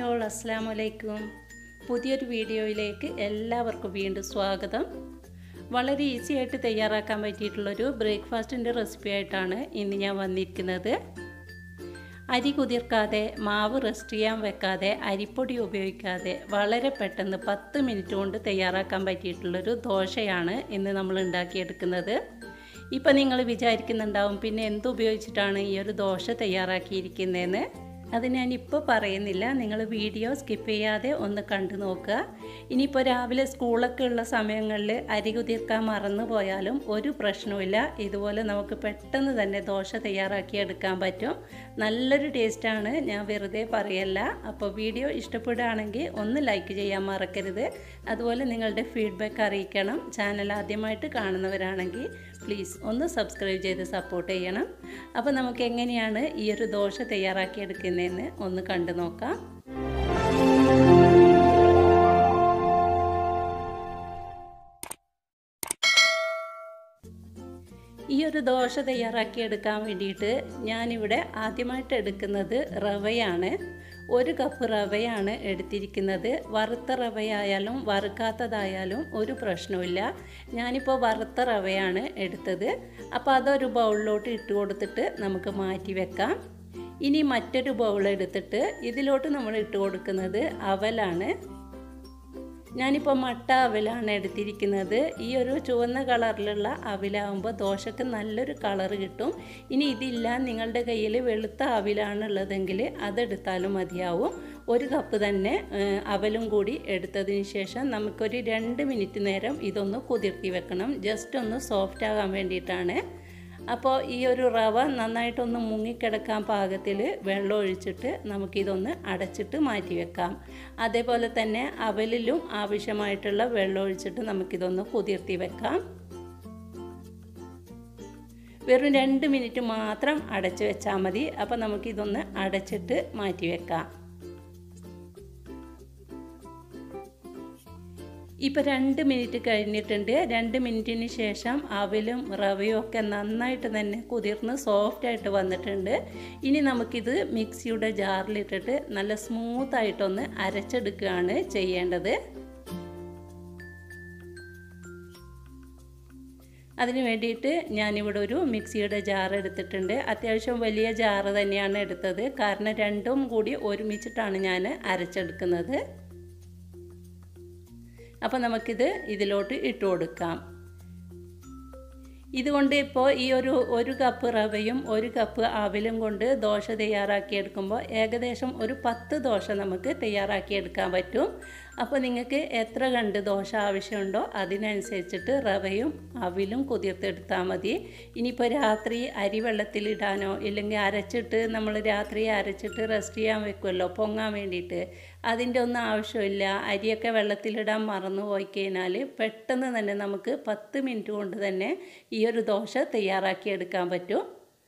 all അസ്സാം വലൈക്കും പുതിയൊരു വീഡിയോയിലേക്ക് എല്ലാവർക്കും വീണ്ടും സ്വാഗതം വളരെ ഈസി ആയിട്ട് തയ്യാറാക്കാൻ പറ്റിയിട്ടുള്ളൊരു ബ്രേക്ക്ഫാസ്റ്റിൻ്റെ റെസിപ്പി ആയിട്ടാണ് ഇന്ന് ഞാൻ വന്നിരിക്കുന്നത് അരി കുതിർക്കാതെ മാവ് റെസ്റ്റ് ചെയ്യാൻ വെക്കാതെ അരിപ്പൊടി ഉപയോഗിക്കാതെ വളരെ പെട്ടെന്ന് പത്ത് മിനിറ്റ് കൊണ്ട് തയ്യാറാക്കാൻ പറ്റിയിട്ടുള്ളൊരു ദോശയാണ് ഇന്ന് നമ്മൾ ഉണ്ടാക്കിയെടുക്കുന്നത് ഇപ്പം നിങ്ങൾ വിചാരിക്കുന്നുണ്ടാവും പിന്നെ എന്തുപയോഗിച്ചിട്ടാണ് ഈ ഒരു ദോശ തയ്യാറാക്കിയിരിക്കുന്നതെന്ന് അത് ഞാനിപ്പോൾ പറയുന്നില്ല നിങ്ങൾ വീഡിയോ സ്കിപ്പ് ചെയ്യാതെ ഒന്ന് കണ്ടു നോക്കുക ഇനിയിപ്പോൾ രാവിലെ സ്കൂളൊക്കെ ഉള്ള സമയങ്ങളിൽ അരി കുതിർക്കാൻ മറന്നു പോയാലും ഒരു പ്രശ്നവുമില്ല ഇതുപോലെ നമുക്ക് പെട്ടെന്ന് തന്നെ ദോശ തയ്യാറാക്കി എടുക്കാൻ പറ്റും നല്ലൊരു ടേസ്റ്റാണ് ഞാൻ വെറുതെ പറയല്ല അപ്പോൾ വീഡിയോ ഇഷ്ടപ്പെടുകയാണെങ്കിൽ ഒന്ന് ലൈക്ക് ചെയ്യാൻ മറക്കരുത് അതുപോലെ നിങ്ങളുടെ ഫീഡ്ബാക്ക് അറിയിക്കണം ചാനൽ ആദ്യമായിട്ട് കാണുന്നവരാണെങ്കിൽ പ്ലീസ് ഒന്ന് സബ്സ്ക്രൈബ് ചെയ്ത് സപ്പോർട്ട് ചെയ്യണം അപ്പോൾ നമുക്ക് എങ്ങനെയാണ് ഈ ഒരു ദോശ തയ്യാറാക്കിയെടുക്കുന്നതെന്ന് ഒന്ന് കണ്ടു നോക്കാം ഈ ഒരു ദോശ തയ്യാറാക്കിയെടുക്കാൻ വേണ്ടിയിട്ട് ഞാനിവിടെ ആദ്യമായിട്ട് എടുക്കുന്നത് റവയാണ് ഒരു കപ്പ് റവയാണ് എടുത്തിരിക്കുന്നത് വറുത്ത റവയായാലും വറുക്കാത്തതായാലും ഒരു പ്രശ്നമില്ല ഞാനിപ്പോൾ വറുത്ത റവയാണ് എടുത്തത് അപ്പോൾ അതൊരു ബൗളിലോട്ട് ഇട്ട് കൊടുത്തിട്ട് നമുക്ക് മാറ്റി വെക്കാം ഇനി മറ്റൊരു ബൗൾ എടുത്തിട്ട് ഇതിലോട്ട് നമ്മൾ ഇട്ട് കൊടുക്കുന്നത് അവലാണ് ഞാനിപ്പോൾ മട്ട അവലാണ് എടുത്തിരിക്കുന്നത് ഈ ഒരു ചുവന്ന കളറിലുള്ള അവലാകുമ്പോൾ ദോശക്ക് നല്ലൊരു കളർ കിട്ടും ഇനി ഇതില്ല നിങ്ങളുടെ കയ്യിൽ വെളുത്ത അവിലാണുള്ളതെങ്കിൽ അതെടുത്താലും മതിയാവും ഒരു കപ്പ് തന്നെ അവലും കൂടി എടുത്തതിന് ശേഷം നമുക്കൊരു രണ്ട് മിനിറ്റ് നേരം ഇതൊന്ന് കുതിർത്തി വെക്കണം ജസ്റ്റ് ഒന്ന് സോഫ്റ്റ് ആകാൻ വേണ്ടിയിട്ടാണ് അപ്പോൾ ഈ ഒരു റവ നന്നായിട്ടൊന്ന് മുങ്ങിക്കിടക്കാൻ പാകത്തിൽ വെള്ളം ഒഴിച്ചിട്ട് നമുക്കിതൊന്ന് അടച്ചിട്ട് മാറ്റി വെക്കാം അതേപോലെ തന്നെ അവലിലും ആവശ്യമായിട്ടുള്ള വെള്ളം ഒഴിച്ചിട്ട് നമുക്കിതൊന്ന് കുതിർത്തി വെക്കാം വെറും രണ്ട് മിനിറ്റ് മാത്രം അടച്ചു വെച്ചാൽ മതി അപ്പോൾ നമുക്കിതൊന്ന് അടച്ചിട്ട് മാറ്റി വെക്കാം ഇപ്പോൾ രണ്ട് മിനിറ്റ് കഴിഞ്ഞിട്ടുണ്ട് രണ്ട് മിനിറ്റിന് ശേഷം അവലും റവയും ഒക്കെ നന്നായിട്ട് തന്നെ കുതിർന്ന് സോഫ്റ്റായിട്ട് വന്നിട്ടുണ്ട് ഇനി നമുക്കിത് മിക്സിയുടെ ജാറിലിട്ടിട്ട് നല്ല സ്മൂത്തായിട്ടൊന്ന് അരച്ചെടുക്കുകയാണ് ചെയ്യേണ്ടത് അതിന് വേണ്ടിയിട്ട് ഞാനിവിടെ ഒരു മിക്സിയുടെ ജാർ എടുത്തിട്ടുണ്ട് അത്യാവശ്യം വലിയ ജാറ് തന്നെയാണ് എടുത്തത് കാരണം രണ്ടും കൂടി ഒരുമിച്ചിട്ടാണ് ഞാൻ അരച്ചെടുക്കുന്നത് അപ്പോൾ നമുക്കിത് ഇതിലോട്ട് ഇട്ട് കൊടുക്കാം ഇതുകൊണ്ട് ഇപ്പോൾ ഈ ഒരു ഒരു കപ്പ് റവയും ഒരു കപ്പ് അവിലും കൊണ്ട് ദോശ തയ്യാറാക്കിയെടുക്കുമ്പോൾ ഏകദേശം ഒരു പത്ത് ദോശ നമുക്ക് തയ്യാറാക്കിയെടുക്കാൻ പറ്റും അപ്പോൾ നിങ്ങൾക്ക് എത്ര കണ്ട് ദോശ ആവശ്യമുണ്ടോ അതിനനുസരിച്ചിട്ട് റവയും അവിലും കുതിർത്തെടുത്താൽ മതി ഇനിയിപ്പോൾ രാത്രി അരി വെള്ളത്തിലിടാനോ ഇല്ലെങ്കിൽ അരച്ചിട്ട് നമ്മൾ രാത്രി അരച്ചിട്ട് റെസ്റ്റ് ചെയ്യാൻ വെക്കുമല്ലോ പൊങ്ങാൻ വേണ്ടിയിട്ട് അതിൻ്റെ ഒന്നും ആവശ്യമില്ല അരിയൊക്കെ വെള്ളത്തിലിടാൻ മറന്നു പോയി കഴിഞ്ഞാൽ പെട്ടെന്ന് തന്നെ നമുക്ക് പത്ത് മിനിറ്റ് കൊണ്ട് തന്നെ ഈ ഒരു ദോശ തയ്യാറാക്കിയെടുക്കാൻ പറ്റും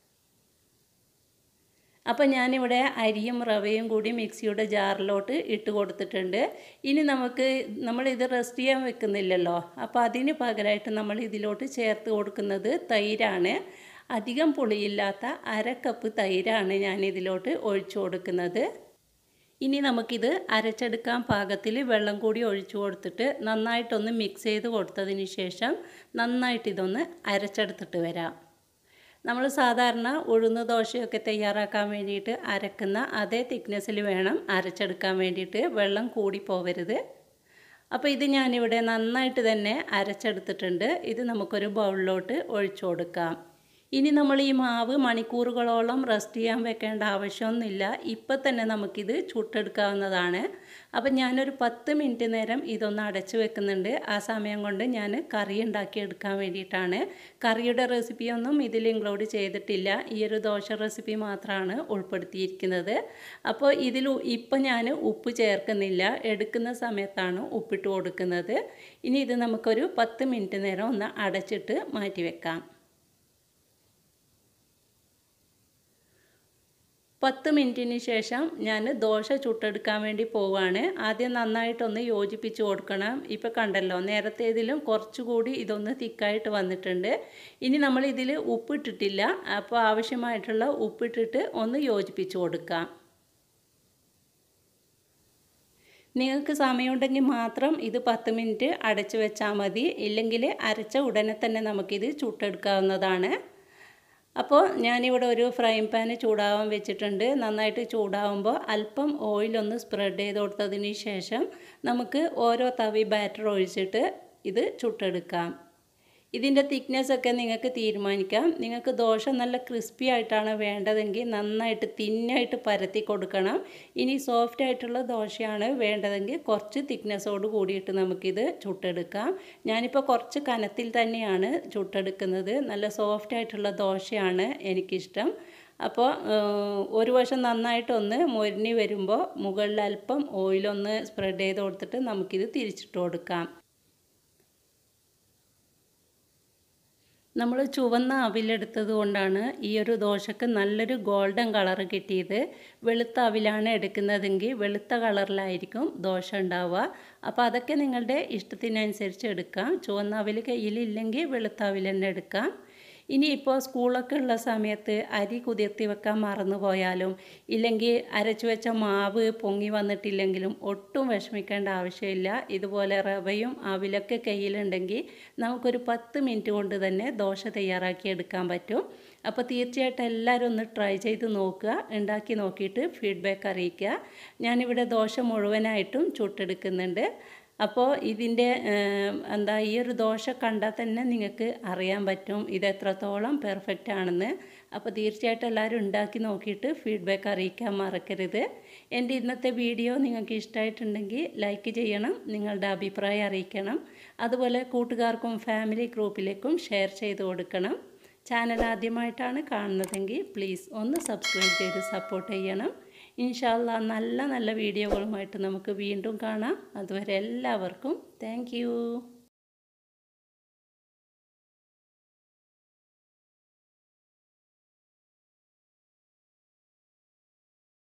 അപ്പോൾ ഞാനിവിടെ അരിയും റവയും കൂടി മിക്സിയുടെ ജാറിലോട്ട് ഇട്ട് കൊടുത്തിട്ടുണ്ട് ഇനി നമുക്ക് നമ്മൾ ഇത് റെസ്റ്റ് ചെയ്യാൻ വെക്കുന്നില്ലല്ലോ അപ്പോൾ അതിന് പകരമായിട്ട് നമ്മൾ ഇതിലോട്ട് ചേർത്ത് കൊടുക്കുന്നത് തൈരാണ് അധികം പുളിയില്ലാത്ത അര കപ്പ് തൈരാണ് ഞാൻ ഇതിലോട്ട് ഒഴിച്ചു കൊടുക്കുന്നത് ഇനി നമുക്കിത് അരച്ചെടുക്കാൻ പാകത്തിൽ വെള്ളം കൂടി ഒഴിച്ചു കൊടുത്തിട്ട് നന്നായിട്ടൊന്ന് മിക്സ് ചെയ്ത് കൊടുത്തതിന് ശേഷം നന്നായിട്ട് ഇതൊന്ന് അരച്ചെടുത്തിട്ട് വരാം നമ്മൾ സാധാരണ ഉഴുന്ന് ദോശയൊക്കെ തയ്യാറാക്കാൻ വേണ്ടിയിട്ട് അരക്കുന്ന അതേ തിക്നെസ്സിൽ വേണം അരച്ചെടുക്കാൻ വേണ്ടിയിട്ട് വെള്ളം കൂടി പോവരുത് അപ്പോൾ ഇത് ഞാനിവിടെ നന്നായിട്ട് തന്നെ അരച്ചെടുത്തിട്ടുണ്ട് ഇത് നമുക്കൊരു ബൗളിലോട്ട് ഒഴിച്ചു കൊടുക്കാം ഇനി നമ്മൾ ഈ മാവ് മണിക്കൂറുകളോളം റെസ്റ്റ് ചെയ്യാൻ വെക്കേണ്ട ആവശ്യമൊന്നുമില്ല ഇപ്പം തന്നെ നമുക്കിത് ചുട്ടെടുക്കാവുന്നതാണ് അപ്പം ഞാനൊരു പത്ത് മിനിറ്റ് നേരം ഇതൊന്ന് അടച്ചു വെക്കുന്നുണ്ട് ആ സമയം കൊണ്ട് ഞാൻ കറി ഉണ്ടാക്കിയെടുക്കാൻ വേണ്ടിയിട്ടാണ് കറിയുടെ റെസിപ്പിയൊന്നും ഇതിൽ ഇൻക്ലൂഡ് ചെയ്തിട്ടില്ല ഈ ഒരു ദോശ റെസിപ്പി മാത്രമാണ് ഉൾപ്പെടുത്തിയിരിക്കുന്നത് അപ്പോൾ ഇതിൽ ഇപ്പം ഞാൻ ഉപ്പ് ചേർക്കുന്നില്ല എടുക്കുന്ന സമയത്താണ് ഉപ്പിട്ട് കൊടുക്കുന്നത് ഇനി ഇത് നമുക്കൊരു പത്ത് മിനിറ്റ് നേരം ഒന്ന് അടച്ചിട്ട് മാറ്റി വെക്കാം പത്ത് മിനിറ്റിന് ശേഷം ഞാൻ ദോശ ചുട്ടെടുക്കാൻ വേണ്ടി പോവുകയാണ് ആദ്യം നന്നായിട്ടൊന്ന് യോജിപ്പിച്ച് കൊടുക്കണം ഇപ്പോൾ കണ്ടല്ലോ നേരത്തെ ഇതിലും കുറച്ചുകൂടി ഇതൊന്ന് തിക്കായിട്ട് വന്നിട്ടുണ്ട് ഇനി നമ്മൾ ഇതിൽ ഉപ്പിട്ടിട്ടില്ല അപ്പോൾ ആവശ്യമായിട്ടുള്ള ഉപ്പിട്ടിട്ട് ഒന്ന് യോജിപ്പിച്ച് കൊടുക്കാം നിങ്ങൾക്ക് സമയമുണ്ടെങ്കിൽ മാത്രം ഇത് പത്ത് മിനിറ്റ് അടച്ചു വെച്ചാൽ മതി ഇല്ലെങ്കിൽ അരച്ച ഉടനെ തന്നെ നമുക്കിത് ചുട്ടെടുക്കാവുന്നതാണ് അപ്പോൾ ഞാനിവിടെ ഒരു ഫ്രൈ പാന് ചൂടാവാൻ വെച്ചിട്ടുണ്ട് നന്നായിട്ട് ചൂടാവുമ്പോൾ അല്പം ഓയിലൊന്ന് സ്പ്രെഡ് ചെയ്ത് കൊടുത്തതിന് ശേഷം നമുക്ക് ഓരോ തവി ബാറ്റർ ഒഴിച്ചിട്ട് ഇത് ചുട്ടെടുക്കാം ഇതിൻ്റെ തിക്നെസ്സൊക്കെ നിങ്ങൾക്ക് തീരുമാനിക്കാം നിങ്ങൾക്ക് ദോശ നല്ല ക്രിസ്പി ആയിട്ടാണ് വേണ്ടതെങ്കിൽ നന്നായിട്ട് തിന്നായിട്ട് പരത്തി കൊടുക്കണം ഇനി സോഫ്റ്റ് ആയിട്ടുള്ള ദോശയാണ് വേണ്ടതെങ്കിൽ കുറച്ച് തിക്നെസ്സോട് കൂടിയിട്ട് നമുക്കിത് ചുട്ടെടുക്കാം ഞാനിപ്പോൾ കുറച്ച് കനത്തിൽ തന്നെയാണ് ചുട്ടെടുക്കുന്നത് നല്ല സോഫ്റ്റ് ആയിട്ടുള്ള ദോശയാണ് എനിക്കിഷ്ടം അപ്പോൾ ഒരു വശം നന്നായിട്ടൊന്ന് മൊരിഞ്ഞ് വരുമ്പോൾ മുകളിൽ അല്പം ഓയിലൊന്ന് സ്പ്രെഡ് ചെയ്ത് കൊടുത്തിട്ട് നമുക്കിത് തിരിച്ചിട്ട് കൊടുക്കാം നമ്മൾ ചുവന്ന അവിലെടുത്തത് കൊണ്ടാണ് ഈ ഒരു ദോശക്ക് നല്ലൊരു ഗോൾഡൻ കളർ കിട്ടിയത് വെളുത്ത അവിലാണ് എടുക്കുന്നതെങ്കിൽ വെളുത്ത കളറിലായിരിക്കും ദോശ ഉണ്ടാവുക അപ്പോൾ അതൊക്കെ നിങ്ങളുടെ ഇഷ്ടത്തിനനുസരിച്ച് എടുക്കാം ചുവന്ന അവിൽ കയ്യിലില്ലെങ്കിൽ വെളുത്ത അവിൽ തന്നെ എടുക്കാം ഇനിയിപ്പോൾ സ്കൂളൊക്കെ ഉള്ള സമയത്ത് അരി കുതിർത്തി വെക്കാൻ മറന്നു പോയാലും ഇല്ലെങ്കിൽ അരച്ചു വെച്ച മാവ് പൊങ്ങി വന്നിട്ടില്ലെങ്കിലും ഒട്ടും വിഷമിക്കേണ്ട ആവശ്യമില്ല ഇതുപോലെ റവയും അവിലൊക്കെ കയ്യിലുണ്ടെങ്കിൽ നമുക്കൊരു പത്ത് മിനിറ്റ് കൊണ്ട് തന്നെ ദോശ തയ്യാറാക്കി എടുക്കാൻ പറ്റും അപ്പോൾ തീർച്ചയായിട്ടും എല്ലാവരും ഒന്ന് ട്രൈ ചെയ്ത് നോക്കുക ഉണ്ടാക്കി നോക്കിയിട്ട് ഫീഡ്ബാക്ക് അറിയിക്കുക ഞാനിവിടെ ദോശ മുഴുവനായിട്ടും ചുട്ടെടുക്കുന്നുണ്ട് അപ്പോൾ ഇതിൻ്റെ എന്താ ഈ ഒരു ദോശ കണ്ടാൽ തന്നെ നിങ്ങൾക്ക് അറിയാൻ പറ്റും ഇത് എത്രത്തോളം പെർഫെക്റ്റ് ആണെന്ന് അപ്പോൾ തീർച്ചയായിട്ടും എല്ലാവരും ഉണ്ടാക്കി നോക്കിയിട്ട് ഫീഡ്ബാക്ക് അറിയിക്കാൻ മറക്കരുത് എൻ്റെ ഇന്നത്തെ വീഡിയോ നിങ്ങൾക്ക് ഇഷ്ടമായിട്ടുണ്ടെങ്കിൽ ലൈക്ക് ചെയ്യണം നിങ്ങളുടെ അഭിപ്രായം അറിയിക്കണം അതുപോലെ കൂട്ടുകാർക്കും ഫാമിലി ഗ്രൂപ്പിലേക്കും ഷെയർ ചെയ്ത് കൊടുക്കണം ചാനൽ ആദ്യമായിട്ടാണ് കാണുന്നതെങ്കിൽ പ്ലീസ് ഒന്ന് സബ്സ്ക്രൈബ് ചെയ്ത് സപ്പോർട്ട് ചെയ്യണം ഇൻഷാല്ല നല്ല നല്ല വീഡിയോകളുമായിട്ട് നമുക്ക് വീണ്ടും കാണാം അതുവരെ എല്ലാവർക്കും താങ്ക്